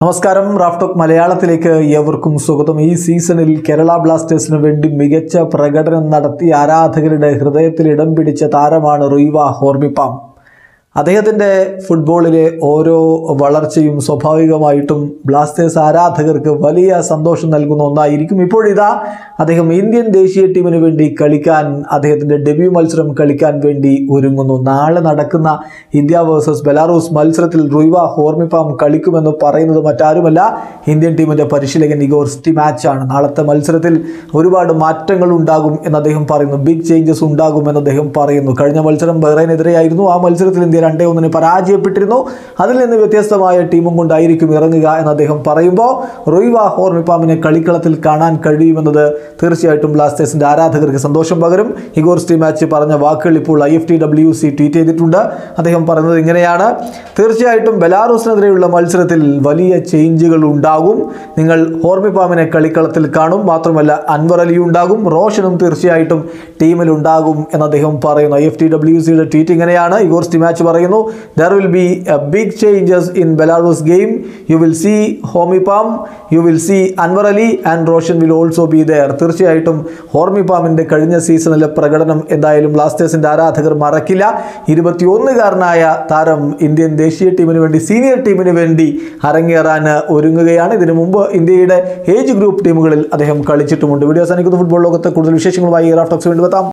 നമസ്കാരം റാഫ്ടോക്ക് മലയാളത്തിലേക്ക് ഏവർക്കും സ്വാഗതം ഈ സീസണിൽ കേരള ബ്ലാസ്റ്റേഴ്സിന് വേണ്ടി മികച്ച പ്രകടനം നടത്തി ആരാധകരുടെ ഹൃദയത്തിൽ ഇടം പിടിച്ച താരമാണ് റുയ്വ ഹോർമിപ്പാം അദ്ദേഹത്തിൻ്റെ ഫുട്ബോളിലെ ഓരോ വളർച്ചയും സ്വാഭാവികമായിട്ടും ബ്ലാസ്റ്റേഴ്സ് ആരാധകർക്ക് വലിയ സന്തോഷം നൽകുന്ന ഒന്നായിരിക്കും ഇപ്പോഴിതാ അദ്ദേഹം ഇന്ത്യൻ ദേശീയ ടീമിന് വേണ്ടി കളിക്കാൻ അദ്ദേഹത്തിൻ്റെ ഡെബ്യൂ മത്സരം കളിക്കാൻ വേണ്ടി ഒരുങ്ങുന്നു നാളെ നടക്കുന്ന ഇന്ത്യ വേഴ്സസ് ബെലാറൂസ് മത്സരത്തിൽ റുയ്വ ഹോർമിപ്പാം കളിക്കുമെന്ന് പറയുന്നത് മറ്റാരുമല്ല ഇന്ത്യൻ ടീമിൻ്റെ പരിശീലകൻ ഇഗോർ സ്റ്റിമാച്ചാണ് നാളത്തെ മത്സരത്തിൽ ഒരുപാട് മാറ്റങ്ങൾ ഉണ്ടാകും എന്ന് അദ്ദേഹം പറയുന്നു ബിഗ് ചേഞ്ചസ് ഉണ്ടാകും എന്ന് അദ്ദേഹം പറയുന്നു കഴിഞ്ഞ മത്സരം ബഹ്റൈനെതിരെയായിരുന്നു ആ മത്സരത്തിൽ ഇന്ത്യ രണ്ടേ ഒന്നിന് പരാജയപ്പെട്ടിരുന്നു അതിൽ നിന്ന് വ്യത്യസ്തമായ ടീമും കൊണ്ടായിരിക്കും ഇറങ്ങുക എന്ന് അദ്ദേഹം പറയുമ്പോൾ റൊയ്വ ഹോർമിപ്പാമിനെ കളിക്കളത്തിൽ കാണാൻ കഴിയുമെന്നത് തീർച്ചയായിട്ടും ബ്ലാസ്റ്റേഴ്സിന്റെ ആരാധകർക്ക് സന്തോഷം പകരും ഇഗോർ സ്റ്റിമാച്ച് പറഞ്ഞ വാക്കുകൾ ഇപ്പോൾ I F T W C tweet ചെയ്തിട്ടുണ്ട് അദ്ദേഹം പറയുന്നത് ഇങ്ങനെയാണ് തീർച്ചയായിട്ടും ബെലാറൂസിനെതിരെയുള്ള മത്സരത്തിൽ വലിയ ചേഞ്ചുകൾ ഉണ്ടാകും നിങ്ങൾ ഹോർമിപ്പാമിനെ കളിക്കളത്തിൽ കാണും മാത്രമല്ല അൻവർ അലി ഉണ്ടാകും റോഷനും തീർച്ചയായിട്ടും ടീമിൽ ഉണ്ടാകും എന്ന് അദ്ദേഹം പറയുന്നു ഐ എഫ് ടി ഡബ്ല്യു സിയുടെ ട്വീറ്റ് ഇങ്ങനെയാണ് ഇഗോർ സ്റ്റിമാച്ച് പറയുന്നു there will be a big changes in Belarus game you will see Hormipam you will see Anwar Ali and Roshan will also be there തീർച്ചയായിട്ടും ഹോർമിപ്പാമിൻ്റെ കഴിഞ്ഞ സീസണിലെ പ്രകടനം എന്തായാലും ബ്ലാസ്റ്റേഴ്സിൻ്റെ ആരാധകർ മറക്കില്ല ഇരുപത്തിയൊന്നുകാരനായ താരം ഇന്ത്യൻ ദേശീയ ടീമിന് വേണ്ടി സീനിയർ ടീമിന് വേണ്ടി അരങ്ങേറാൻ ഒരുങ്ങുകയാണ് ഇതിനു മുമ്പ് ഇന്ത്യയുടെ ഏജ് ഗ്രൂപ്പ് ടീമുകളിൽ അദ്ദേഹം കളിച്ചിട്ടുമുണ്ട് വീഡിയോ അവസാനിക്കുന്ന ഫുട്ബോൾ ലോകത്തെ കൂടുതൽ വിശേഷങ്ങളുമായി റാഫ്റ്റോക്സ് വേണ്ടി എത്താം